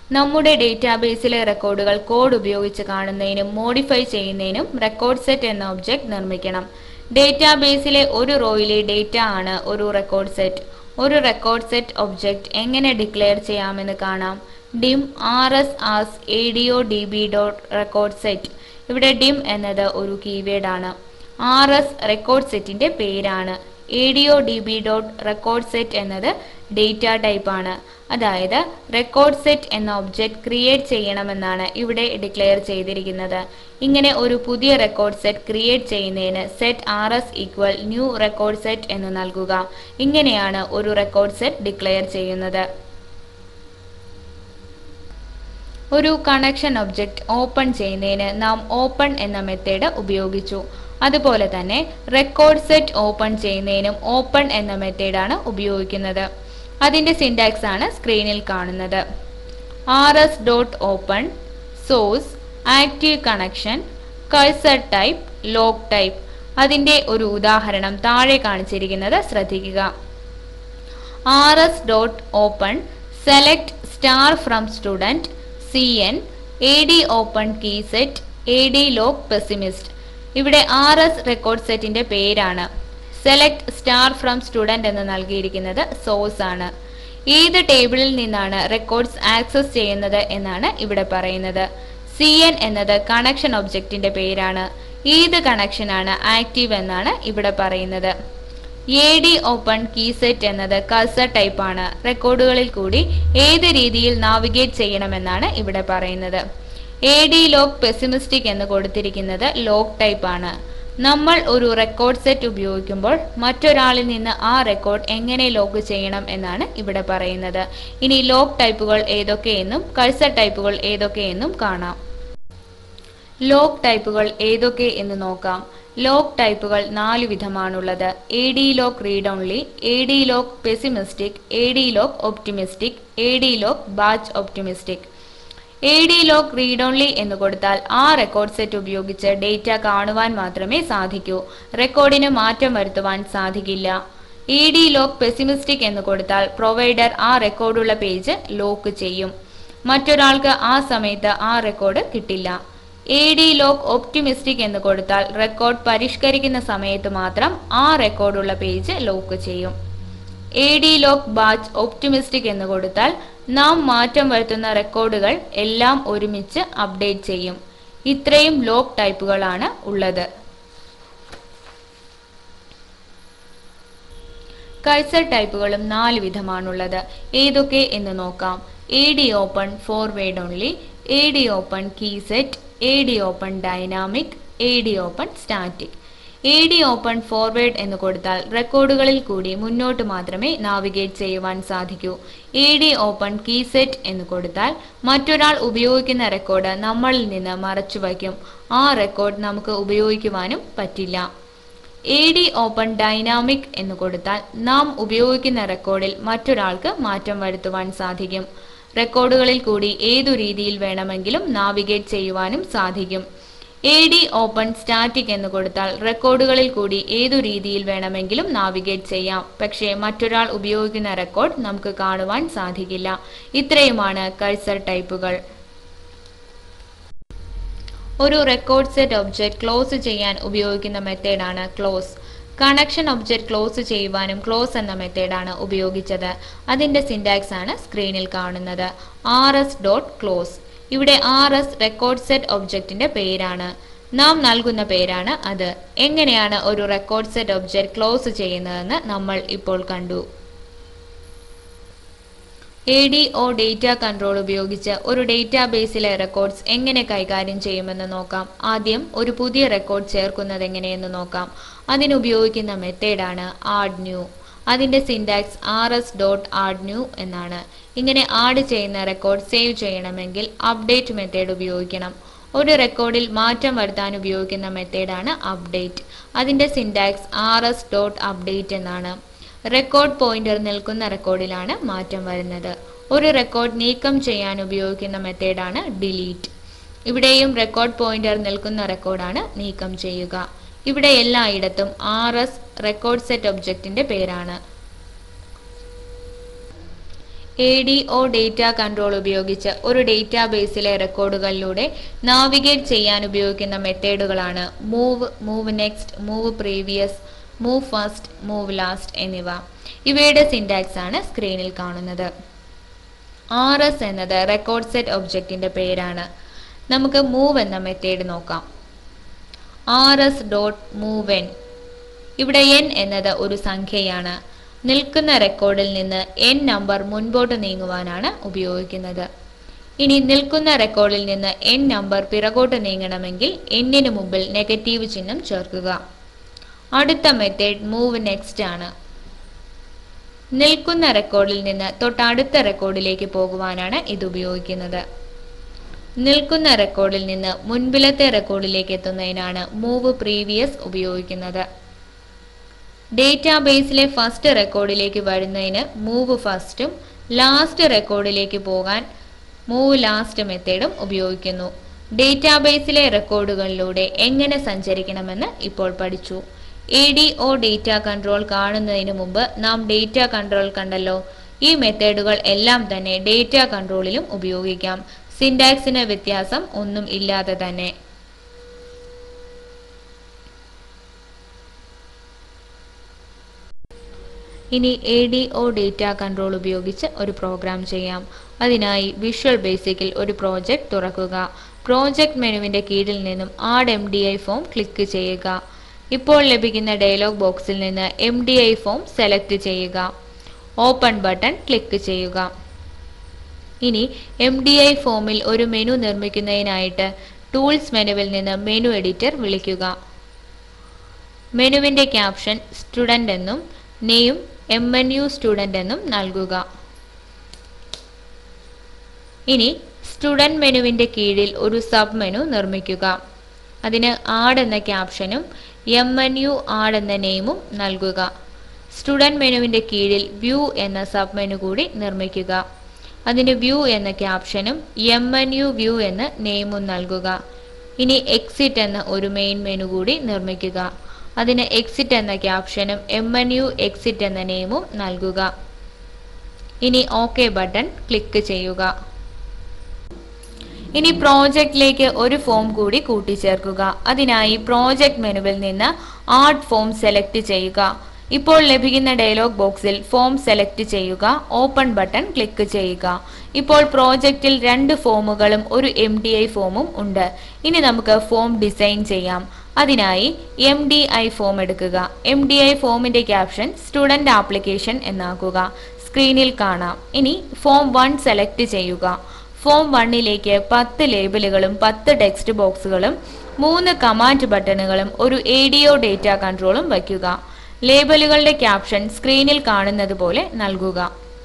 നമ്മുടെ ഡേറ്റാബേസിലെ റെക്കോർഡുകൾ കോഡ് ഉപയോഗിച്ച് കാണുന്നതിനും മോഡിഫൈ ചെയ്യുന്നതിനും റെക്കോർഡ് സെറ്റ് എന്ന ഒബ്ജക്റ്റ് നിർമ്മിക്കണം ഡേറ്റാബേസിലെ ഒരു റോയിലെ ഡേറ്റ ആണ് ഒരു റെക്കോർഡ് സെറ്റ് ഒരു റെക്കോർഡ് സെറ്റ് ഒബ്ജക്റ്റ് എങ്ങനെ ഡിക്ലെയർ ചെയ്യാമെന്ന് കാണാം dim R S as A D O D B dot record set ഇവിടെ ഡിം എന്നത് ഒരു കീവേഡ് ആണ് ആർ എസ് റെക്കോർഡ് സെറ്റിന്റെ പേരാണ് A D O D B dot record set എന്നത് ഡേറ്റ ടൈപ്പ് ആണ് അതായത് റെക്കോർഡ് സെറ്റ് എന്ന ഒബ്ജക്റ്റ് ക്രിയേറ്റ് ചെയ്യണമെന്നാണ് ഇവിടെ ഡിക്ലെയർ ചെയ്തിരിക്കുന്നത് ഇങ്ങനെ ഒരു പുതിയ റെക്കോർഡ് സെറ്റ് ക്രിയേറ്റ് ചെയ്യുന്നതിന് set R S equal new record set എന്ന് നൽകുക ഇങ്ങനെയാണ് ഒരു റെക്കോർഡ് സെറ്റ് ഡിക്ലെയർ ചെയ്യുന്നത് ഒരു കണക്ഷൻ ഒബ്ജക്റ്റ് ഓപ്പൺ ചെയ്യുന്നതിന് നാം ഓപ്പൺ എന്ന മെത്തേഡ് ഉപയോഗിച്ചു അതുപോലെ തന്നെ റെക്കോർഡ് സെറ്റ് ഓപ്പൺ ചെയ്യുന്നതിനും ഓപ്പൺ എന്ന മെത്തേഡാണ് ഉപയോഗിക്കുന്നത് അതിന്റെ സിൻടാക്സ് ആണ് സ്ക്രീനിൽ കാണുന്നത് R S dot open source active connection cursor type lock type അതിന്റെ ഒരു ഉദാഹരണം താഴെ കാണിച്ചിരിക്കുന്നത് ശ്രദ്ധിക്കുക R S dot open select star from student C N A D open key set A D lock pessimist ഇവിടെ ആർ എസ് റെക്കോർഡ് സെറ്റിന്റെ പേരാണ് select star from student എന്ന് നൽകിയിരിക്കുന്നത് സോഴ്സ് ആണ് ഏത് ടേബിളിൽ നിന്നാണ് റെക്കോർഡ്സ് ആക്സസ് ചെയ്യുന്നത് എന്നാണ് ഇവിടെ പറയുന്നത് സി എൻ എന്നത് കണക്ഷൻ ഒബ്ജക്റ്റിന്റെ പേരാണ് ഏത് കണക്ഷനാണ് ആക്റ്റീവ് എന്നാണ് ഇവിടെ പറയുന്നത് A D open key set എന്നത് കഴ്സർ ടൈപ്പ് ആണ് റെക്കോർഡുകളിൽ കൂടി ഏത് രീതിയിൽ നാവിഗേറ്റ് ചെയ്യണമെന്നാണ് ഇവിടെ പറയുന്നത് എ ഡി ലോക്ക് പെസിമിസ്റ്റിക് എന്ന് കൊടുത്തിരിക്കുന്നത് ലോക്ക് ടൈപ്പ് ആണ് നമ്മൾ ഒരു റെക്കോർഡ് സെറ്റ് ഉപയോഗിക്കുമ്പോൾ മറ്റൊരാളിൽ നിന്ന് ആ റെക്കോർഡ് എങ്ങനെ ലോക്ക് ചെയ്യണം എന്നാണ് ഇവിടെ പറയുന്നത് ഇനി ലോക്ക് ടൈപ്പുകൾ ഏതൊക്കെയെന്നും കഴ്സർ ടൈപ്പുകൾ ഏതൊക്കെയെന്നും കാണാം ലോക്ക് ടൈപ്പുകൾ ഏതൊക്കെ എന്ന് നോക്കാം ലോക്ക് ടൈപ്പുകൾ നാല് വിധമാണുള്ളത് A D lock read only A D lock pessimistic A D lock optimistic A D lock batch optimistic A D lock read only എന്ന് കൊടുത്താൽ ആ റെക്കോർഡ് സെറ്റ് ഉപയോഗിച്ച് ഡേറ്റ കാണുവാൻ മാത്രമേ സാധിക്കൂ റെക്കോർഡിന് മാറ്റം വരുത്തുവാൻ സാധിക്കില്ല എ ഡി ലോക്ക് പെസിമിസ്റ്റിക് എന്ന് കൊടുത്താൽ പ്രൊവൈഡർ ആ റെക്കോർഡുള്ള പേജ് ലോക്ക് ചെയ്യും മറ്റൊരാൾക്ക് ആ സമയത്ത് ആ റെക്കോർഡ് കിട്ടില്ല എ ഡി ലോക്ക് ഒപ്റ്റിമിസ്റ്റിക് എന്ന് കൊടുത്താൽ റെക്കോർഡ് പരിഷ്കരിക്കുന്ന സമയത്ത് മാത്രം ആ റെക്കോർഡുള്ള പേജ് ലോക്ക് ചെയ്യും A D lock batch optimistic എന്ന് കൊടുത്താൽ നാം മാറ്റം വരുത്തുന്ന റെക്കോർഡുകൾ എല്ലാം ഒരുമിച്ച് അപ്ഡേറ്റ് ചെയ്യും ഇത്രയും ലോക്ക് ടൈപ്പുകളാണ് ഉള്ളത് കഴ്സർ ടൈപ്പുകളും നാല് വിധമാണുള്ളത് ഏതൊക്കെ എന്ന് നോക്കാം A D open forward only A D open key set A D open dynamic A D open static A D open forward എന്ന് കൊടുത്താൽ റെക്കോർഡുകളിൽ കൂടി മുന്നോട്ട് മാത്രമേ നാവിഗേറ്റ് ചെയ്യുവാൻ സാധിക്കൂ A D open key set എന്ന് കൊടുത്താൽ മറ്റൊരാൾ ഉപയോഗിക്കുന്ന റെക്കോർഡ് നമ്മളിൽ നിന്ന് മറച്ചു വയ്ക്കും ആ റെക്കോർഡ് നമുക്ക് ഉപയോഗിക്കുവാനും പറ്റില്ല എ ഡി ഓപ്പൺ ഡൈനാമിക് എന്ന് കൊടുത്താൽ നാം ഉപയോഗിക്കുന്ന റെക്കോർഡിൽ മറ്റൊരാൾക്ക് മാറ്റം വരുത്തുവാൻ സാധിക്കും റെക്കോർഡുകളിൽ കൂടി ഏതു രീതിയിൽ വേണമെങ്കിലും നാവിഗേറ്റ് ചെയ്യുവാനും സാധിക്കും എ ഡി ഓപ്പൺ സ്റ്റാറ്റിക് എന്ന് കൊടുത്താൽ റെക്കോർഡുകളിൽ കൂടി ഏതു രീതിയിൽ വേണമെങ്കിലും നാവിഗേറ്റ് ചെയ്യാം പക്ഷേ മറ്റൊരാൾ ഉപയോഗിക്കുന്ന റെക്കോർഡ് നമുക്ക് കാണുവാൻ സാധിക്കില്ല ഇത്രയുമാണ് കഴ്സർ ടൈപ്പുകൾ ഒരു റെക്കോർഡ് സെറ്റ് ഒബ്ജക്റ്റ് ക്ലോസ് ചെയ്യാൻ ഉപയോഗിക്കുന്ന മെത്തേഡാണ് ക്ലോസ് കണക്ഷൻ ഒബ്ജക്റ്റ് ക്ലോസ് ചെയ്യുവാനും ക്ലോസ് എന്ന മെത്തേഡാണ് ഉപയോഗിച്ചത് അതിന്റെ സിൻടാക്സ് ആണ് സ്ക്രീനിൽ കാണുന്നത് ആർ എസ് ഡോട്ട് ക്ലോസ് ഇവിടെ ആർ എസ് റെക്കോർഡ് സെറ്റ് ഒബ്ജക്റ്റിന്റെ പേരാണ് നാം നൽകുന്ന പേരാണ് അത് എങ്ങനെയാണ് ഒരു റെക്കോർഡ് സെറ്റ് ഒബ്ജക്റ്റ് ക്ലോസ് ചെയ്യുന്നതെന്ന് നമ്മൾ ഇപ്പോൾ കണ്ടു A D O data control ഉപയോഗിച്ച് ഒരു ഡേറ്റാബേസിലെ റെക്കോർഡ്സ് എങ്ങനെ കൈകാര്യം ചെയ്യുമെന്ന് നോക്കാം ആദ്യം ഒരു പുതിയ റെക്കോർഡ് ചേർക്കുന്നത് എങ്ങനെയെന്ന് നോക്കാം അതിനുപയോഗിക്കുന്ന മെത്തേഡാണ് ആഡ് ന്യൂ അതിന്റെ syntax R S dot add new എന്നാണ് ഇങ്ങനെ ആഡ് ചെയ്യുന്ന റെക്കോർഡ് സേവ് ചെയ്യണമെങ്കിൽ അപ്ഡേറ്റ് മെത്തേഡ് ഉപയോഗിക്കണം ഒരു റെക്കോർഡിൽ മാറ്റം വരുത്താൻ ഉപയോഗിക്കുന്ന മെത്തേഡാണ് അപ്ഡേറ്റ് അതിന്റെ syntax R S dot update എന്നാണ് റെക്കോർഡ് പോയിന്റർ നിൽക്കുന്ന റെക്കോർഡിലാണ് മാറ്റം വരുന്നത് ഒരു റെക്കോർഡ് നീക്കം ചെയ്യാൻ ഉപയോഗിക്കുന്ന മെത്തേഡാണ് ഡിലീറ്റ് ഇവിടെയും റെക്കോർഡ് പോയിന്റർ നിൽക്കുന്ന റെക്കോർഡാണ് നീക്കം ചെയ്യുക ഇവിടെ എല്ലായിടത്തും ആർ എസ് റെക്കോർഡ് സെറ്റ് ഒബ്ജക്റ്റിന്റെ പേരാണ് A D O data control ഉപയോഗിച്ച് ഒരു ഡേറ്റാബേസിലെ റെക്കോർഡുകളിലൂടെ നാവിഗേറ്റ് ചെയ്യാൻ ഉപയോഗിക്കുന്ന മെത്തേഡുകളാണ് move move next move previous move first move last എന്നിവ ഇവയുടെ സിൻടാക്സ് ആണ് സ്ക്രീനിൽ കാണുന്നത് ആർ എസ് എന്നത് റെക്കോർഡ് സെറ്റ് ഒബ്ജക്റ്റിന്റെ പേരാണ് നമുക്ക് മൂവ് എന്ന മെത്തേഡ് നോക്കാം R S dot move N ഇവിടെ എൻ എന്നത് ഒരു സംഖ്യയാണ് നിൽക്കുന്ന റെക്കോർഡിൽ നിന്ന് എൻ നമ്പർ മുൻപോട്ട് നീങ്ങുവാനാണ് ഉപയോഗിക്കുന്നത് ഇനി നിൽക്കുന്ന റെക്കോർഡിൽ നിന്ന് എൻ നമ്പർ പിറകോട്ട് നീങ്ങണമെങ്കിൽ എന്നിന് മുമ്പിൽ നെഗറ്റീവ് ചിഹ്നം ചേർക്കുക അടുത്ത മെത്തേഡ് മൂവ് നെക്സ്റ്റ് ആണ് നിൽക്കുന്ന റെക്കോർഡിൽ നിന്ന് തൊട്ടടുത്ത റെക്കോർഡിലേക്ക് പോകുവാനാണ് ഇത് ഉപയോഗിക്കുന്നത് നിൽക്കുന്ന റെക്കോർഡിൽ നിന്ന് മുൻപിലത്തെ റെക്കോർഡിലേക്ക് എത്തുന്നതിനാണ് മൂവ് പ്രീവിയസ് ഉപയോഗിക്കുന്നത് ഡേറ്റാബേസിലെ ഫസ്റ്റ് റെക്കോർഡിലേക്ക് വരുന്നതിന് മൂവ് ഫസ്റ്റും ലാസ്റ്റ് റെക്കോർഡിലേക്ക് പോകാൻ മൂവ് ലാസ്റ്റ് മെത്തേഡും ഉപയോഗിക്കുന്നു ഡേറ്റാബേസിലെ റെക്കോർഡുകളിലൂടെ എങ്ങനെ സഞ്ചരിക്കണമെന്ന് ഇപ്പോൾ പഠിച്ചു A D O data control കാണുന്നതിന് മുമ്പ് നാം ഡേറ്റ കൺട്രോൾ കണ്ടല്ലോ ഈ മെത്തേഡുകൾ എല്ലാം തന്നെ ഡേറ്റ കൺട്രോളിലും ഉപയോഗിക്കാം സിൻടാക്സിന് വ്യത്യാസം ഒന്നും ഇല്ലാതെ തന്നെ ഇനി A D O data control ഉപയോഗിച്ച് ഒരു പ്രോഗ്രാം ചെയ്യാം അതിനായി വിഷ്വൽ ബേസിക്കിൽ ഒരു പ്രോജക്റ്റ് തുറക്കുക പ്രോജക്റ്റ് മെനുവിന്റെ കീഴിൽ നിന്നും add M D I form click ചെയ്യുക ഇപ്പോൾ ലഭിക്കുന്ന ഡയലോഗ് ബോക്സിൽ നിന്ന് M D I form select ചെയ്യുക ഓപ്പൺ ബട്ടൺ ക്ലിക്ക് ചെയ്യുക ഇനി എം ഡി ഐ ഫോമിൽ ഒരു മെനു നിർമ്മിക്കുന്നതിനായിട്ട് ടൂൾസ് മെനുവിൽ നിന്ന് മെനു എഡിറ്റർ വിളിക്കുക മെനുവിന്റെ ക്യാപ്ഷൻ സ്റ്റുഡന്റ് എന്നും name M N U student എന്നും നൽകുക ഇനി സ്റ്റുഡന്റ് മെനുവിന്റെ കീഴിൽ ഒരു സബ് മെനു നിർമ്മിക്കുക അതിന് ആഡ് എന്ന ക്യാപ്ഷനും എം എൻ യു ആഡ് എന്ന നെയിമും നൽകുക സ്റ്റുഡന്റ് മെനുവിന്റെ കീഴിൽ വ്യൂ എന്ന സബ് മെനു കൂടി നിർമ്മിക്കുക അതിന് വ്യൂ എന്ന ക്യാപ്ഷനും എം എൻ യു വ്യൂ എന്ന നെയിമും നൽകുക ഇനി എക്സിറ്റ് എന്ന ഒരു മെയിൻ മെനു കൂടി നിർമ്മിക്കുക അതിന് എക്സിറ്റ് എന്ന ക്യാപ്ഷനും എം എൻ യു എക്സിറ്റ് എന്ന നെയിമും നൽകുക ഇനി ഓക്കെ ബട്ടൺ ക്ലിക്ക് ചെയ്യുക ഇനി പ്രോജക്റ്റിലേക്ക് ഒരു ഫോം കൂടി കൂട്ടിച്ചേർക്കുക അതിനായി പ്രോജക്റ്റ് മെനുവിൽ നിന്ന് ആഡ് ഫോം സെലക്ട് ചെയ്യുക ഇപ്പോൾ ലഭിക്കുന്ന ഡയലോഗ് ബോക്സിൽ ഫോം സെലക്ട് ചെയ്യുക ഓപ്പൺ ബട്ടൺ ക്ലിക്ക് ചെയ്യുക ഇപ്പോൾ പ്രോജക്റ്റിൽ രണ്ട് ഫോമുകളും ഒരു എം ഡി ഐ ഫോമും ഉണ്ട് ഇനി നമുക്ക് ഫോം ഡിസൈൻ ചെയ്യാം അതിനായി എം ഡി ഐ ഫോം എടുക്കുക എം ഡി ഐ ഫോമിന്റെ ക്യാപ്ഷൻ സ്റ്റുഡന്റ് ആപ്ലിക്കേഷൻ എന്നാക്കുക സ്ക്രീനിൽ കാണാം ഇനി ഫോം വൺ സെലക്ട് ചെയ്യുക ഫോം വണ്ണിലേക്ക് പത്ത് ലേബലുകളും പത്ത് ടെക്സ്റ്റ് ബോക്സുകളും മൂന്ന് കമാൻഡ് ബട്ടണുകളും ഒരു എ ഡി ഒ ഡേറ്റ കൺട്രോളും വയ്ക്കുക ലേബലുകളുടെ ക്യാപ്ഷൻ സ്ക്രീനിൽ കാണുന്നത് പോലെ നൽകുക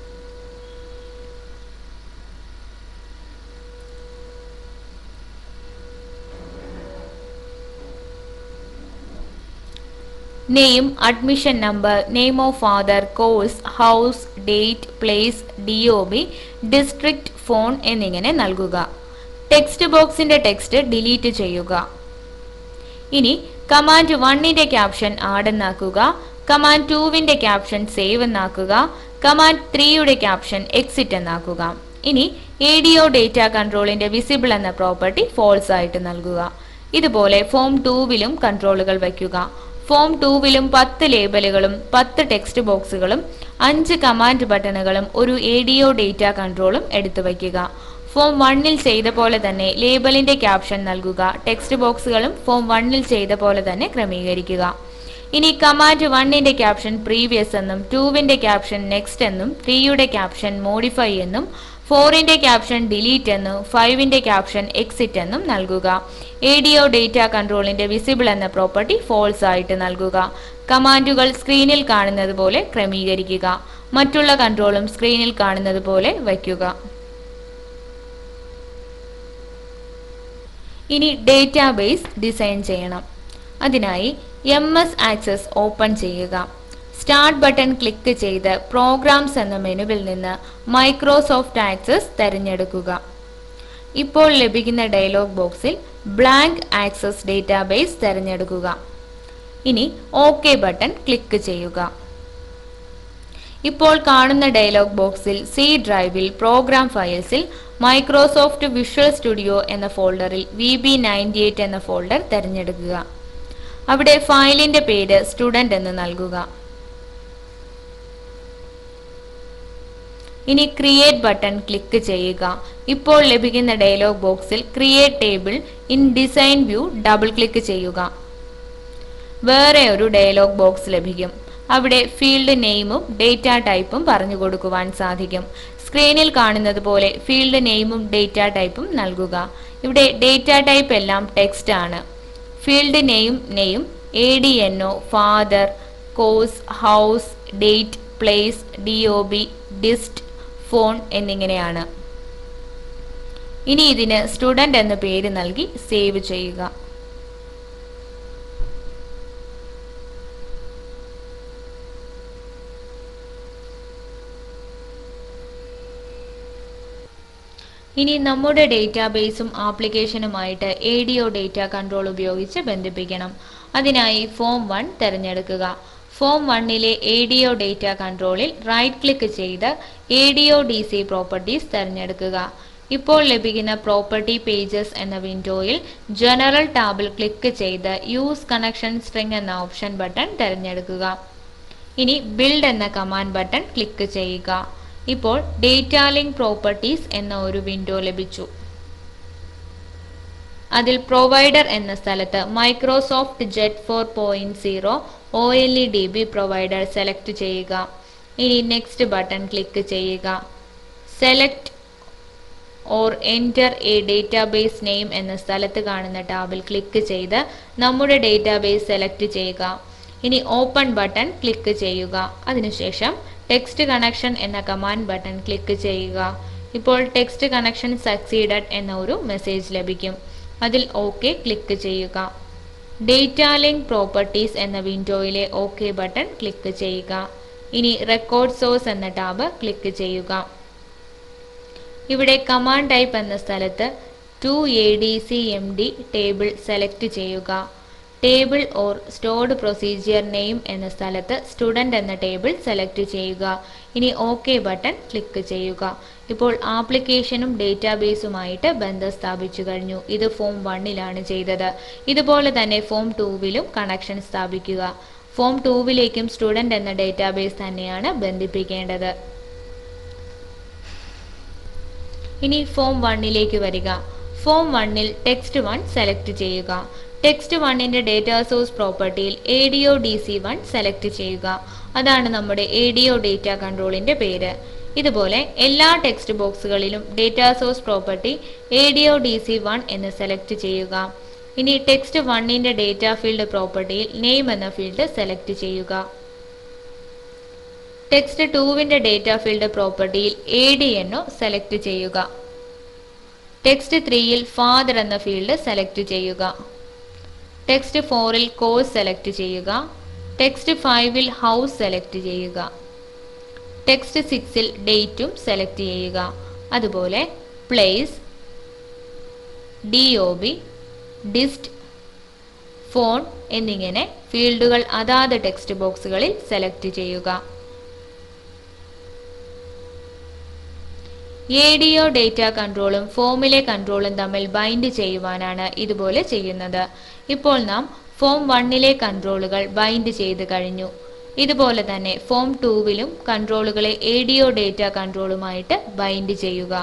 name admission number name of father course house date place D O B district phone എന്നിങ്ങനെ നൽകുക ടെക്സ്റ്റ് ബോക്സിന്റെ ടെക്സ്റ്റ് ഡിലീറ്റ് ചെയ്യുക ഇനി കമാൻഡ് വണ്ണിന്റെ ക്യാപ്ഷൻ ആടെന്നാക്കുക കമാൻഡ് ടൂവിന്റെ ക്യാപ്ഷൻ സേവ് എന്നാക്കുക കമാൻഡ് ത്രീയുടെ ക്യാപ്ഷൻ എക്സിറ്റ് എന്നാക്കുക ഇനി എ ഡി ഒ ഡേറ്റ കൺട്രോളിന്റെ വിസിബിൾ എന്ന പ്രോപ്പർട്ടി ഫോൾസ് ആയിട്ട് നൽകുക ഇതുപോലെ ഫോം ടൂവിലും കൺട്രോളുകൾ വയ്ക്കുക ഫോം ടൂവിലും പത്ത് ലേബലുകളും പത്ത് ടെക്സ്റ്റ് ബോക്സുകളും അഞ്ച് കമാൻഡ് ബട്ടണുകളും ഒരു എ ഡി ഒ ഡേറ്റ കൺട്രോളും എടുത്തു വയ്ക്കുക ഫോം വണ്ണിൽ ചെയ്ത പോലെ തന്നെ ലേബലിന്റെ ക്യാപ്ഷൻ നൽകുക ടെക്സ്റ്റ് ബോക്സുകളും ഫോം വണ്ണിൽ ചെയ്ത പോലെ തന്നെ ക്രമീകരിക്കുക ഇനി കമാൻഡ് വണ്ണിന്റെ ക്യാപ്ഷൻ പ്രീവിയസ് എന്നും ടൂവിന്റെ ക്യാപ്ഷൻ നെക്സ്റ്റ് എന്നും ത്രീയുടെ ക്യാപ്ഷൻ മോഡിഫൈ എന്നും ഫോറിന്റെ ക്യാപ്ഷൻ ഡിലീറ്റ് എന്നും ഫൈവിന്റെ ക്യാപ്ഷൻ എക്സിറ്റ് എന്നും നൽകുക എ ഡി ഒ ഡേറ്റ കൺട്രോളിന്റെ വിസിബിൾ എന്ന പ്രോപ്പർട്ടി ഫോൾസ് ആയിട്ട് നൽകുക കമാൻഡുകൾ സ്ക്രീനിൽ കാണുന്നത് പോലെ ക്രമീകരിക്കുക മറ്റുള്ള കൺട്രോളും സ്ക്രീനിൽ കാണുന്നത് പോലെ വയ്ക്കുക ഇനി ഡേറ്റാബേസ് ഡിസൈൻ ചെയ്യണം അതിനായി എം എസ് ആക്സസ് ഓപ്പൺ ചെയ്യുക സ്റ്റാർട്ട് ബട്ടൺ ക്ലിക്ക് ചെയ്ത് പ്രോഗ്രാംസ് എന്ന മെനുവിൽ നിന്ന് മൈക്രോസോഫ്റ്റ് ആക്സസ് തിരഞ്ഞെടുക്കുക ഇപ്പോൾ ലഭിക്കുന്ന ഡയലോഗ് ബോക്സിൽ ബ്ലാങ്ക് ആക്സസ് ഡേറ്റാബേസ് തിരഞ്ഞെടുക്കുക ഇനി ഓക്കെ ബട്ടൺ ക്ലിക്ക് ചെയ്യുക ഇപ്പോൾ കാണുന്ന ഡയലോഗ് ബോക്സിൽ സി ഡ്രൈവിൽ പ്രോഗ്രാം ഫയൽസിൽ മൈക്രോസോഫ്റ്റ് വിഷ്വൽ സ്റ്റുഡിയോ എന്ന ഫോൾഡറിൽ വി ബി നയൻറ്റി എയ്റ്റ് എന്ന ഫോൾഡർ തിരഞ്ഞെടുക്കുക അവിടെ ഫയലിന്റെ പേര് സ്റ്റുഡന്റ് എന്ന് നൽകുക ഇനി ക്രിയേറ്റ് ബട്ടൺ ക്ലിക്ക് ചെയ്യുക ഇപ്പോൾ ലഭിക്കുന്ന ഡയലോഗ് ബോക്സിൽ create table in design view double click ചെയ്യുക വേറെ ഒരു ഡയലോഗ് ബോക്സ് ലഭിക്കും അവിടെ ഫീൽഡ് നെയിമും ഡേറ്റ ടൈപ്പും പറഞ്ഞു കൊടുക്കുവാൻ സാധിക്കും സ്ക്രീനിൽ കാണുന്നത് പോലെ ഫീൽഡ് നെയിമും ഡേറ്റ ടൈപ്പും നൽകുക ഇവിടെ ഡേറ്റ ടൈപ്പ് എല്ലാം ടെക്സ്റ്റ് ആണ് field name name A D N O father course house date place D O B dist phone എന്നിങ്ങനെയാണ് ഇനി ഇതിന് സ്റ്റുഡന്റ് എന്ന പേര് നൽകി സേവ് ചെയ്യുക ഇനി നമ്മുടെ ഡേറ്റാബേസും ആപ്ലിക്കേഷനുമായിട്ട് A D O data control ഉപയോഗിച്ച് ബന്ധിപ്പിക്കണം അതിനായി ഫോം വൺ തിരഞ്ഞെടുക്കുക ഫോം വണ്ണിലെ എ ഡി ഒ ഡേറ്റ കൺട്രോളിൽ റൈറ്റ് ക്ലിക്ക് ചെയ്ത് A D O D C properties തിരഞ്ഞെടുക്കുക ഇപ്പോൾ ലഭിക്കുന്ന പ്രോപ്പർട്ടി പേജസ് എന്ന വിൻഡോയിൽ ജനറൽ ടാബിൽ ക്ലിക്ക് ചെയ്ത് യൂസ് കണക്ഷൻ സ്ട്രിംഗ് എന്ന ഓപ്ഷൻ ബട്ടൺ തിരഞ്ഞെടുക്കുക ഇനി ബിൽഡ് എന്ന കമാൻഡ് ബട്ടൺ ക്ലിക്ക് ചെയ്യുക ഇപ്പോൾ ഡേറ്റ ലിങ്ക് പ്രോപ്പർട്ടീസ് എന്ന ഒരു വിൻഡോ ലഭിച്ചു അതിൽ പ്രൊവൈഡർ എന്ന സ്ഥലത്ത് Microsoft Jet four point zero O L E D B provider select ചെയ്യുക ഇനി നെക്സ്റ്റ് ബട്ടൺ ക്ലിക്ക് ചെയ്യുക select or enter a database name എന്ന സ്ഥലത്ത് കാണുന്ന ടാബിൽ ക്ലിക്ക് ചെയ്ത് നമ്മുടെ ഡേറ്റാബേസ് സെലക്ട് ചെയ്യുക ഇനി ഓപ്പൺ ബട്ടൺ ക്ലിക്ക് ചെയ്യുക അതിനുശേഷം ടെക്സ്റ്റ് കണക്ഷൻ എന്ന കമാൻഡ് ബട്ടൺ ക്ലിക്ക് ചെയ്യുക ഇപ്പോൾ ടെക്സ്റ്റ് കണക്ഷൻ സക്സീഡഡ് എന്ന ഒരു മെസ്സേജ് ലഭിക്കും അതിൽ ഓക്കെ ക്ലിക്ക് ചെയ്യുക ഡേറ്റ ലിങ്ക് പ്രോപ്പർട്ടീസ് എന്ന വിൻഡോയിലെ ഓക്കെ ബട്ടൺ ക്ലിക്ക് ചെയ്യുക ഇനി റെക്കോർഡ് സോഴ്സ് എന്ന ടാബ് ക്ലിക്ക് ചെയ്യുക ഇവിടെ കമാൻഡ് ടൈപ്പ് എന്ന സ്ഥലത്ത് two A D C M D table select ചെയ്യുക table or stored procedure name എന്ന സ്ഥലത്ത് സ്റ്റുഡന്റ് എന്ന ടേബിൾ സെലക്ട് ചെയ്യുക ഇനി ഓക്കെ ബട്ടൺ ക്ലിക്ക് ചെയ്യുക ഇപ്പോൾ ആപ്ലിക്കേഷനും ഡേറ്റാബേസുമായിട്ട് ബന്ധം സ്ഥാപിച്ചു കഴിഞ്ഞു ഇത് ഫോം വണ്ണിലാണ് ചെയ്തത് ഇതുപോലെ തന്നെ ഫോം ടൂവിലും കണക്ഷൻ സ്ഥാപിക്കുക ഫോം ടൂവിലേക്കും സ്റ്റുഡന്റ് എന്ന ഡേറ്റാബേസ് തന്നെയാണ് ബന്ധിപ്പിക്കേണ്ടത് ഇനി ഫോം വണ്ണിലേക്ക് വരിക ഫോം വണ്ണിൽ ടെക്സ്റ്റ് വൺ സെലക്ട് ചെയ്യുക ടെക്സ്റ്റ് വണ്ണിന്റെ ഡേറ്റാ സോഴ്സ് പ്രോപ്പർട്ടിയിൽ A D O D C one select ചെയ്യുക അതാണ് നമ്മുടെ എ ഡി ഒ ഡേറ്റ കൺട്രോളിന്റെ പേര് ഇതുപോലെ എല്ലാ ടെക്സ്റ്റ് ബോക്സുകളിലും data source property A D O D C one എന്ന് സെലക്ട് ചെയ്യുക ഇനി ടെക്സ്റ്റ് വണ്ണിന്റെ ഡേറ്റ ഫീൽഡ് പ്രോപ്പർട്ടിയിൽ നെയിം എന്ന ഫീൽഡ് സെലക്ട് ചെയ്യുക ടെക്സ്റ്റ് ടൂവിന്റെ ഡേറ്റ ഫീൽഡ് പ്രോപ്പർട്ടിയിൽ എ ഡി എന്നോ സെലക്ട് ചെയ്യുക ടെക്സ്റ്റ് ത്രീയിൽ ഫാദർ എന്ന ഫീൽഡ് സെലക്ട് ചെയ്യുക ടെക്സ്റ്റ് ഫോറിൽ കോഴ്സ് സെലക്ട് ചെയ്യുക ടെക്സ്റ്റ് ഫൈവിൽ ഹൗസ് സെലക്ട് ചെയ്യുക ടെക്സ്റ്റ് സിക്സിൽ ഡേറ്റും സെലക്ട് ചെയ്യുക അതുപോലെ place D O B dist phone എന്നിങ്ങനെ ഫീൽഡുകൾ അതാത് ടെക്സ്റ്റ് ബോക്സുകളിൽ സെലക്ട് ചെയ്യുക എ ഡി ഒ ഡേറ്റ കൺട്രോളും ഫോമിലെ കൺട്രോളും തമ്മിൽ ബൈൻഡ് ചെയ്യുവാനാണ് ഇതുപോലെ ചെയ്യുന്നത് ഇപ്പോൾ നാം ഫോം വണ്ണിലെ കൺട്രോളുകൾ ബൈൻഡ് ചെയ്ത് കഴിഞ്ഞു ഇതുപോലെ തന്നെ ഫോം ടൂവിലും കൺട്രോളുകളെ എ ഡി ഒ ഡേറ്റ കൺട്രോളുമായിട്ട് ബൈൻഡ് ചെയ്യുക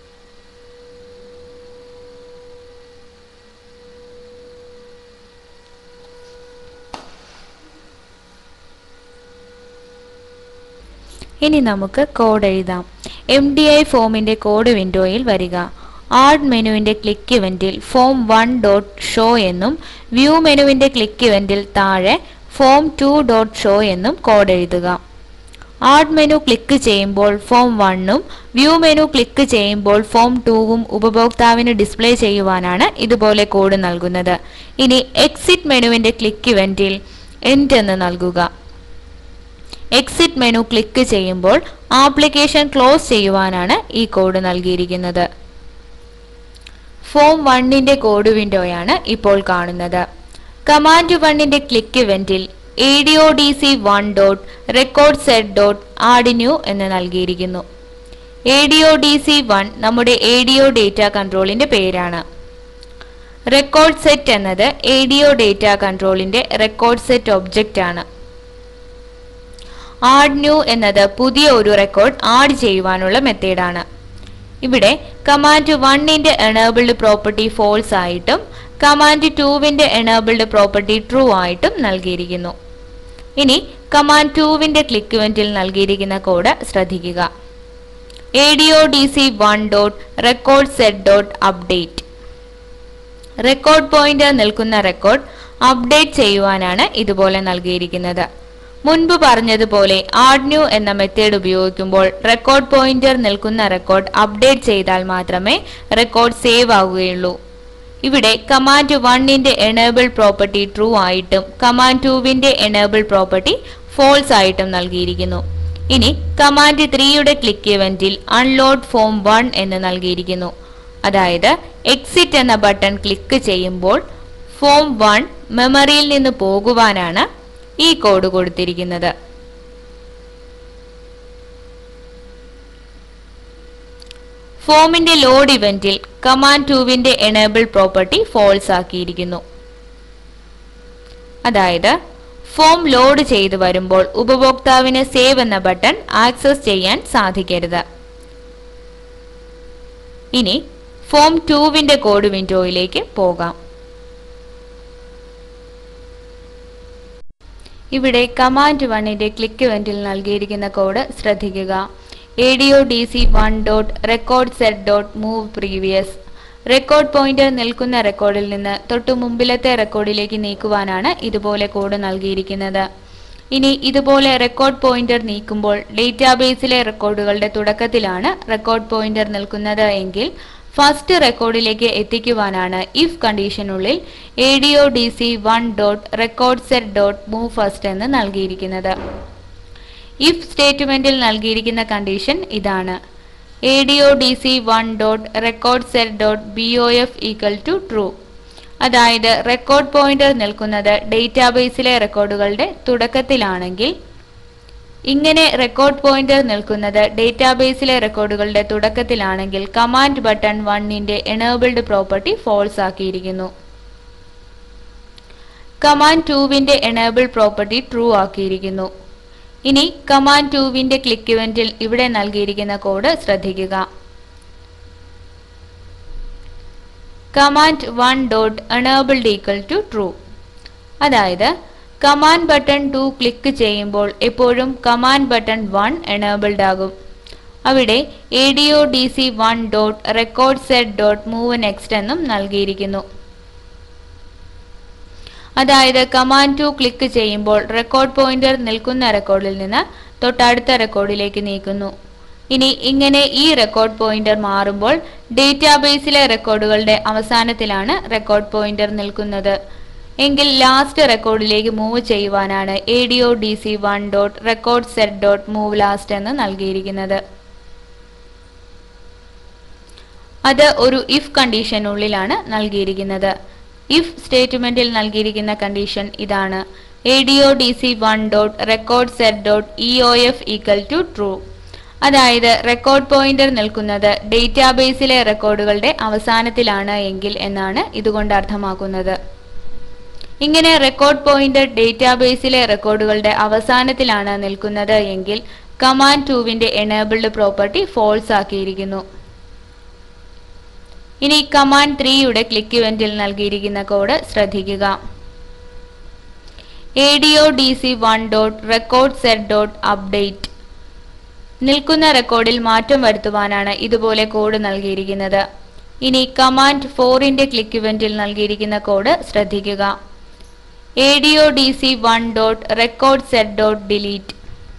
ഇനി നമുക്ക് കോഡ് എഴുതാം എം ഡി ഐ ഫോമിന്റെ കോഡ് വിൻഡോയിൽ വരിക ആഡ് മെനുവിന്റെ ക്ലിക്ക് ഇവന്റിൽ ഫോം വൺ ഡോട്ട് ഷോ എന്നും വ്യൂ മെനുവിന്റെ ക്ലിക്ക് ഇവന്റിൽ താഴെ ഫോം ടു ഡോട്ട് ഷോ എന്നും കോഡ് എഴുതുക ആഡ് മെനു ക്ലിക്ക് ചെയ്യുമ്പോൾ ഫോം വണ്ണും വ്യൂ മെനു ക്ലിക്ക് ചെയ്യുമ്പോൾ ഫോം ടൂവും ഉപഭോക്താവിന് ഡിസ്പ്ലേ ചെയ്യുവാനാണ് ഇതുപോലെ കോഡ് നൽകുന്നത് ഇനി എക്സിറ്റ് മെനുവിന്റെ ക്ലിക്ക് ഇവന്റിൽ എൻഡ് എന്ന് നൽകുക എക്സിറ്റ് മെനു ക്ലിക്ക് ചെയ്യുമ്പോൾ ആപ്ലിക്കേഷൻ ക്ലോസ് ചെയ്യുവാനാണ് ഈ കോഡ് നൽകിയിരിക്കുന്നത് ഫോം വണ്ണിന്റെ കോഡ് വിൻഡോയാണ് ഇപ്പോൾ കാണുന്നത് കമാൻഡ് വണ്ണിന്റെ ക്ലിക്ക് ഇവന്റിൽ A D O D C one dot record set dot add new എന്ന് നൽകിയിരിക്കുന്നു A D O D C one നമ്മുടെ എ ഡി ഒ ഡേറ്റ കൺട്രോളിന്റെ പേരാണ് റെക്കോർഡ് സെറ്റ് എന്നത് എ ഡി ഒ ഡേറ്റ കൺട്രോളിന്റെ റെക്കോർഡ് സെറ്റ് ഒബ്ജക്റ്റ് ആണ് add new എന്നത് പുതിയ ഒരു റെക്കോർഡ് ആഡ് ചെയ്യുവാനുള്ള മെത്തേഡാണ് ഇവിടെ കമാൻഡ് വണ്ണിന്റെ എനേബിൾഡ് പ്രോപ്പർട്ടി ഫോൾസ് ആയിട്ടും കമാൻഡ് ടുവിന്റെ എനേബിൾഡ് പ്രോപ്പർട്ടി ട്രൂ ആയിട്ടും നൽകിയിരിക്കുന്നു ഇനി കമാൻഡ് ടുവിന്റെ ക്ലിക്ക് ഇവന്റിൽ നൽകിയിരിക്കുന്ന കോഡ് ശ്രദ്ധിക്കുക A D O D C one dot record set dot update record pointer നിൽക്കുന്ന റെക്കോർഡ് അപ്ഡേറ്റ് ചെയ്യുവാനാണ് ഇതുപോലെ നൽകിയിരിക്കുന്നത് മുൻപ് പറഞ്ഞതുപോലെ ആഡ്ന്യൂ എന്ന മെത്തേഡ് ഉപയോഗിക്കുമ്പോൾ റെക്കോർഡ് പോയിന്റർ നിൽക്കുന്ന റെക്കോർഡ് അപ്ഡേറ്റ് ചെയ്താൽ മാത്രമേ റെക്കോർഡ് സേവ് ആവുകയുള്ളൂ ഇവിടെ കമാൻഡ് വണ്ണിന്റെ എനേബിൾ പ്രോപ്പർട്ടി ട്രൂ ആയിട്ടും കമാൻഡ് ടുവിന്റെ എനേബിൾ പ്രോപ്പർട്ടി ഫോൾസ് ആയിട്ടും നൽകിയിരിക്കുന്നു ഇനി കമാൻഡ് ത്രീയുടെ ക്ലിക്ക് ഇവന്റിൽ അൺലോഡ് ഫോം വൺ എന്ന് നൽകിയിരിക്കുന്നു അതായത് എക്സിറ്റ് എന്ന ബട്ടൺ ക്ലിക്ക് ചെയ്യുമ്പോൾ ഫോം വൺ മെമ്മറിയിൽ നിന്ന് പോകുവാനാണ് ഈ കോഡ് കൊടുത്തിരിക്കുന്നത് ഫോമിന്റെ ലോഡ് ഇവന്റിൽ കമാൻഡ് ടുവിന്റെ എനേബിൾ പ്രോപ്പർട്ടി ഫോൾസ് ആക്കിയിരിക്കുന്നു അതായത് ഫോം ലോഡ് ചെയ്തു വരുമ്പോൾ ഉപഭോക്താവിന് സേവ് എന്ന ബട്ടൺ ആക്സസ് ചെയ്യാൻ സാധിക്കരുത് ഇനി ഫോം ടുവിന്റെ കോഡ് വിൻഡോയിലേക്ക് പോകാം ഇവിടെ കമാൻഡ് വണ്ണിന്റെ ക്ലിക്ക് ഇവന്റിൽ നൽകിയിരിക്കുന്ന കോഡ് ശ്രദ്ധിക്കുക A D O D C one dot record set dot move previous record pointer നിൽക്കുന്ന റെക്കോർഡിൽ നിന്ന് തൊട്ടു മുമ്പിലത്തെ റെക്കോർഡിലേക്ക് നീക്കുവാനാണ് ഇതുപോലെ കോഡ് നൽകിയിരിക്കുന്നത് ഇനി ഇതുപോലെ റെക്കോർഡ് പോയിന്റർ നീക്കുമ്പോൾ ഡേറ്റാബേസിലെ റെക്കോർഡുകളുടെ തുടക്കത്തിലാണ് റെക്കോർഡ് പോയിന്റർ നിൽക്കുന്നത് എങ്കിൽ ഫസ്റ്റ് റെക്കോർഡിലേക്ക് എത്തിക്കുവാനാണ് ഇഫ് കണ്ടീഷനുള്ളിൽ A D O D C one dot record set dot move first എന്ന് നൽകിയിരിക്കുന്നത് ഇഫ് സ്റ്റേറ്റ്മെന്റിൽ നൽകിയിരിക്കുന്ന കണ്ടീഷൻ ഇതാണ് A D O D C one dot record set dot B O F equal to true അതായത് record pointer നിൽക്കുന്നത് ഡേറ്റാബേസിലെ റെക്കോർഡുകളുടെ തുടക്കത്തിലാണെങ്കിൽ ഇങ്ങനെ റെക്കോർഡ് പോയിന്റർ നിൽക്കുന്നത് ഡേറ്റാബേസിലെ റെക്കോർഡുകളുടെ തുടക്കത്തിലാണെങ്കിൽ കമാൻഡ് ബട്ടൺ വണ്ണിന്റെ എനേബിൾഡ് പ്രോപ്പർട്ടി ഫോൾസ് ആക്കിയിരിക്കുന്നു കമാൻഡ് ടുവിന്റെ എനേബിൾ പ്രോപ്പർട്ടി ട്രൂ ആക്കിയിരിക്കുന്നു ഇനി കമാൻഡ് ടുവിന്റെ ക്ലിക്ക് ഇവന്റിൽ ഇവിടെ നൽകിയിരിക്കുന്ന കോഡ് ശ്രദ്ധിക്കുക command one dot enabled equal to true അതായത് കമാൻഡ് ബട്ടൺ ടു ക്ലിക്ക് ചെയ്യുമ്പോൾ എപ്പോഴും കമാൻഡ് ബട്ടൺ വൺ എനേബിൾഡ് ആകും അവിടെ A D O D C one dot record set dot move next എന്നും നൽകിയിരിക്കുന്നു അതായത് കമാൻഡ് ടു ക്ലിക്ക് ചെയ്യുമ്പോൾ റെക്കോർഡ് പോയിന്റർ നിൽക്കുന്ന റെക്കോർഡിൽ നിന്ന് തൊട്ടടുത്ത റെക്കോർഡിലേക്ക് നീക്കുന്നു ഇനി ഇങ്ങനെ ഈ റെക്കോർഡ് പോയിന്റർ മാറുമ്പോൾ ഡേറ്റാബേസിലെ റെക്കോർഡുകളുടെ അവസാനത്തിലാണ് റെക്കോർഡ് പോയിന്റർ നിൽക്കുന്നത് എങ്കിൽ ലാസ്റ്റ് റെക്കോർഡിലേക്ക് മൂവ് ചെയ്യുവാനാണ് A D O D C one dot record set dot move last എന്ന് നൽകിയിരിക്കുന്നത് അത് ഒരു ഇഫ് കണ്ടീഷനുള്ളിലാണ് നൽകിയിരിക്കുന്നത് ഇഫ് സ്റ്റേറ്റ്മെന്റിൽ നൽകിയിരിക്കുന്ന കണ്ടീഷൻ ഇതാണ് A D O D C one dot record set dot E O F equal to true അതായത് record pointer നിൽക്കുന്നത് ഡേറ്റാബേസിലെ റെക്കോർഡുകളുടെ അവസാനത്തിലാണ് എങ്കിൽ എന്നാണ് ഇതുകൊണ്ട് അർത്ഥമാക്കുന്നത് ഇങ്ങനെ റെക്കോർഡ് പോയിന്റർ ഡേറ്റാബേസിലെ റെക്കോർഡുകളുടെ അവസാനത്തിലാണ് നിൽക്കുന്നത് എങ്കിൽ കമാൻഡ് ടുവിന്റെ എനേബിൾഡ് പ്രോപ്പർട്ടി ഫോൾസ് ആക്കിയിരിക്കുന്നു ഇനി കമാൻഡ് ത്രീയുടെ ക്ലിക്ക് ഇവന്റിൽ നൽകിയിരിക്കുന്ന കോഡ് ശ്രദ്ധിക്കുക A D O D C one dot record set dot update നിൽക്കുന്ന റെക്കോർഡിൽ മാറ്റം വരുത്തുവാനാണ് ഇതുപോലെ കോഡ് നൽകിയിരിക്കുന്നത് ഇനി കമാൻഡ് ഫോറിന്റെ ക്ലിക്ക് ഇവന്റിൽ നൽകിയിരിക്കുന്ന കോഡ് ശ്രദ്ധിക്കുക A D O D C one dot record set dot delete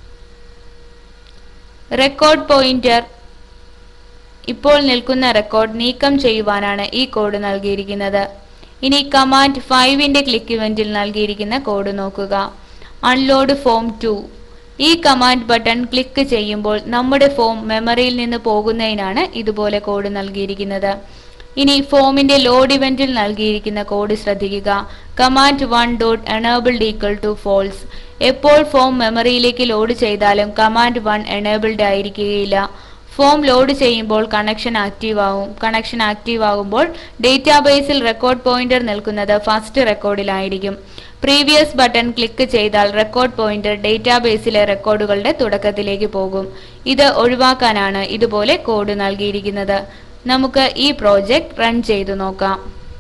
record pointer ഇപ്പോൾ നിൽക്കുന്ന റെക്കോർഡ് നീക്കം ചെയ്യുവാനാണ് ഈ കോഡ് നൽകിയിരിക്കുന്നത് ഇനി കമാൻഡ് ഫൈവിന്റെ ക്ലിക്ക് ഇവന്റിൽ നൽകിയിരിക്കുന്ന കോഡ് നോക്കുക അൺലോഡ് ഫോം ടു ഈ കമാൻഡ് ബട്ടൺ ക്ലിക്ക് ചെയ്യുമ്പോൾ നമ്മുടെ ഫോം മെമ്മറിയിൽ നിന്ന് പോകുന്നതിനാണ് ഇതുപോലെ കോഡ് നൽകിയിരിക്കുന്നത് ഇനി ഫോമിന്റെ ലോഡ് ഇവന്റിൽ നൽകിയിരിക്കുന്ന കോഡ് ശ്രദ്ധിക്കുക command one dot enabled equal to false എപ്പോൾ ഫോം മെമ്മറിയിലേക്ക് ലോഡ് ചെയ്താലും കമാൻഡ് വൺ എനേബിൾഡ് ആയിരിക്കുകയില്ല ഫോം ലോഡ് ചെയ്യുമ്പോൾ കണക്ഷൻ ആക്റ്റീവ് ആവും കണക്ഷൻ ആക്റ്റീവ് ആകുമ്പോൾ ഡേറ്റാബേസിൽ റെക്കോർഡ് പോയിന്റർ നിൽക്കുന്നത് ഫസ്റ്റ് റെക്കോർഡിലായിരിക്കും പ്രീവിയസ് ബട്ടൺ ക്ലിക്ക് ചെയ്താൽ റെക്കോർഡ് പോയിന്റർ ഡേറ്റാബേസിലെ റെക്കോർഡുകളുടെ തുടക്കത്തിലേക്ക് പോകും ഇത് ഒഴിവാക്കാനാണ് ഇതുപോലെ കോഡ് നൽകിയിരിക്കുന്നത് നമുക്ക് ഈ പ്രോജക്റ്റ് റൺ ചെയ്തു നോക്കാം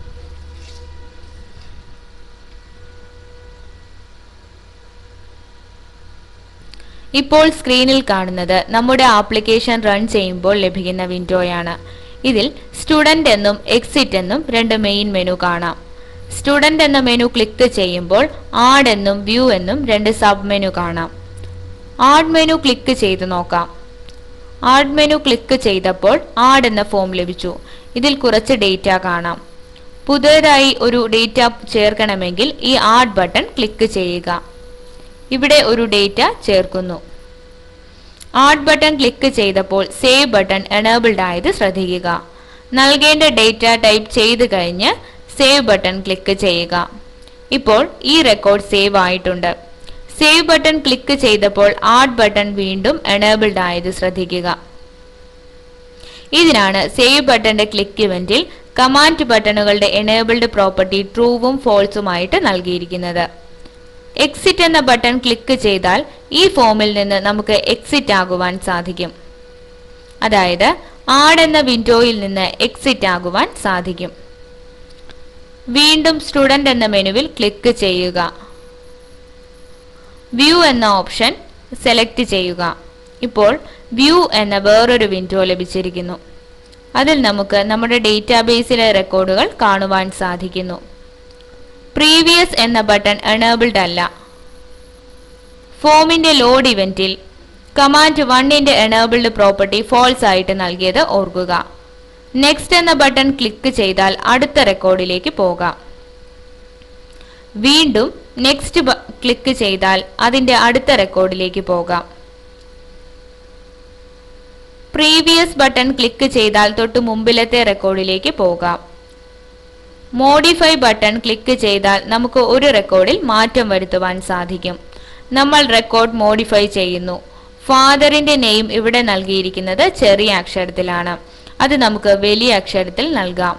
ഇപ്പോൾ സ്ക്രീനിൽ കാണുന്നത് നമ്മുടെ ആപ്ലിക്കേഷൻ റൺ ചെയ്യുമ്പോൾ ലഭിക്കുന്ന വിൻഡോയാണ് ഇതിൽ സ്റ്റുഡന്റ് എന്നും എക്സിറ്റ് എന്നും രണ്ട് മെയിൻ മെനു കാണാം സ്റ്റുഡന്റ് എന്ന മെനു ക്ലിക്ക് ചെയ്യുമ്പോൾ ആഡ് എന്നും വ്യൂ എന്നും രണ്ട് സബ് മെനു കാണാം ആഡ് മെനു ക്ലിക്ക് ചെയ്ത് നോക്കാം ആഡ് മെനു ക്ലിക്ക് ചെയ്തപ്പോൾ ആഡ് എന്ന ഫോം ലഭിച്ചു ഇതിൽ കുറച്ച് ഡേറ്റ കാണാം പുതിയതായി ഒരു ഡേറ്റ ചേർക്കണമെങ്കിൽ ഈ ആഡ് ബട്ടൺ ക്ലിക്ക് ചെയ്യുക ഇവിടെ ഒരു ഡേറ്റ ചേർക്കുന്നു ആഡ് ബട്ടൺ ക്ലിക്ക് ചെയ്തപ്പോൾ സേവ് ബട്ടൺ എനേബിൾഡ് ആയത് ശ്രദ്ധിക്കുക നൽകേണ്ട ഡേറ്റ ടൈപ്പ് ചെയ്ത് കഴിഞ്ഞ് സേവ് ബട്ടൺ ക്ലിക്ക് ചെയ്യുക ഇപ്പോൾ ഈ റെക്കോർഡ് സേവ് ആയിട്ടുണ്ട് സേവ് ബട്ടൺ ക്ലിക്ക് ചെയ്തപ്പോൾ ആഡ് ബട്ടൺ വീണ്ടും എനേബിൾഡ് ആയത് ശ്രദ്ധിക്കുക ഇതിനാണ് സേവ് ബട്ടന്റെ ക്ലിക്ക് ഇവന്റിൽ കമാൻഡ് ബട്ടണുകളുടെ എനേബിൾഡ് പ്രോപ്പർട്ടി ട്രൂവും ഫോൾസുമായിട്ട് നൽകിയിരിക്കുന്നത് എക്സിറ്റ് എന്ന ബട്ടൺ ക്ലിക്ക് ചെയ്താൽ ഈ ഫോമിൽ നിന്ന് നമുക്ക് എക്സിറ്റ് ആകുവാൻ സാധിക്കും അതായത് ആഡ് എന്ന വിൻഡോയിൽ നിന്ന് എക്സിറ്റ് ആകുവാൻ സാധിക്കും വീണ്ടും സ്റ്റുഡന്റ് എന്ന മെനുവിൽ ക്ലിക്ക് ചെയ്യുക വ്യൂ എന്ന ഓപ്ഷൻ സെലക്ട് ചെയ്യുക ഇപ്പോൾ വ്യൂ എന്ന വേറൊരു വിൻഡോ ലഭിച്ചിരിക്കുന്നു അതിൽ നമുക്ക് നമ്മുടെ ഡേറ്റാബേസിലെ റെക്കോർഡുകൾ കാണുവാൻ സാധിക്കുന്നു പ്രീവിയസ് എന്ന ബട്ടൺ എനേബിൾഡ് അല്ല ഫോമിന്റെ ലോഡ് ഇവന്റിൽ കമാൻഡ് വണ്ണിന്റെ എനേബിൾഡ് പ്രോപ്പർട്ടി ഫോൾസ് ആയിട്ട് നൽകിയത് ഓർക്കുക നെക്സ്റ്റ് എന്ന ബട്ടൺ ക്ലിക്ക് ചെയ്താൽ അടുത്ത റെക്കോർഡിലേക്ക് പോകാം വീണ്ടും നെക്സ്റ്റ് ക്ലിക്ക് ചെയ്താൽ അതിന്റെ അടുത്ത റെക്കോർഡിലേക്ക് പോകാം പ്രീവിയസ് ബട്ടൺ ക്ലിക്ക് ചെയ്താൽ തൊട്ട് മുമ്പിലത്തെ റെക്കോർഡിലേക്ക് പോകാം മോഡിഫൈ ബട്ടൺ ക്ലിക്ക് ചെയ്താൽ നമുക്ക് ഒരു റെക്കോർഡിൽ മാറ്റം വരുത്തുവാൻ സാധിക്കും നമ്മൾ റെക്കോർഡ് മോഡിഫൈ ചെയ്യുന്നു ഫാദറിന്റെ നെയിം ഇവിടെ നൽകിയിരിക്കുന്നത് ചെറിയ അക്ഷരത്തിലാണ് അത് നമുക്ക് വലിയ അക്ഷരത്തിൽ നൽകാം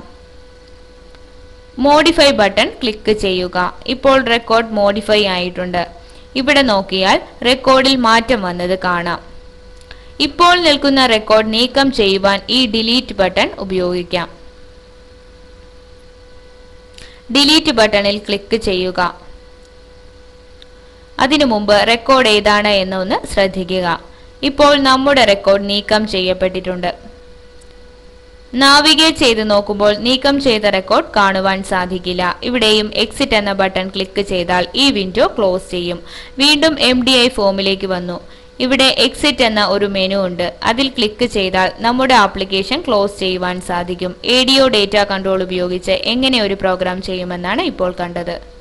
മോഡിഫൈ ബട്ടൺ ക്ലിക്ക് ചെയ്യുക ഇപ്പോൾ റെക്കോർഡ് മോഡിഫൈ ആയിട്ടുണ്ട് ഇവിടെ നോക്കിയാൽ റെക്കോർഡിൽ മാറ്റം വന്നത് കാണാം ഇപ്പോൾ നിൽക്കുന്ന റെക്കോർഡ് നീക്കം ചെയ്യുവാൻ ഈ ഡിലീറ്റ് ബട്ടൺ ഉപയോഗിക്കാം ഡിലീറ്റ് ബട്ടണിൽ ക്ലിക്ക് ചെയ്യുക അതിനു മുമ്പ് റെക്കോർഡ് ഏതാണ് എന്ന് ഒന്ന് ശ്രദ്ധിക്കുക ഇപ്പോൾ നമ്മുടെ റെക്കോർഡ് നീക്കം ചെയ്യപ്പെട്ടിട്ടുണ്ട് നാവിഗേറ്റ് ചെയ്ത് നോക്കുമ്പോൾ നീക്കം ചെയ്ത റെക്കോർഡ് കാണുവാൻ സാധിക്കില്ല ഇവിടെയും എക്സിറ്റ് എന്ന ബട്ടൺ ക്ലിക്ക് ചെയ്താൽ ഈ വിൻഡോ ക്ലോസ് ചെയ്യും വീണ്ടും എം ഡി ഐ ഫോമിലേക്ക് വന്നു ഇവിടെ എക്സിറ്റ് എന്ന ഒരു മെനു ഉണ്ട് അതിൽ ക്ലിക്ക് ചെയ്താൽ നമ്മുടെ ആപ്ലിക്കേഷൻ ക്ലോസ് ചെയ്യുവാൻ സാധിക്കും A D O data control ഉപയോഗിച്ച് എങ്ങനെ ഒരു പ്രോഗ്രാം ചെയ്യുമെന്നാണ് ഇപ്പോൾ കണ്ടത്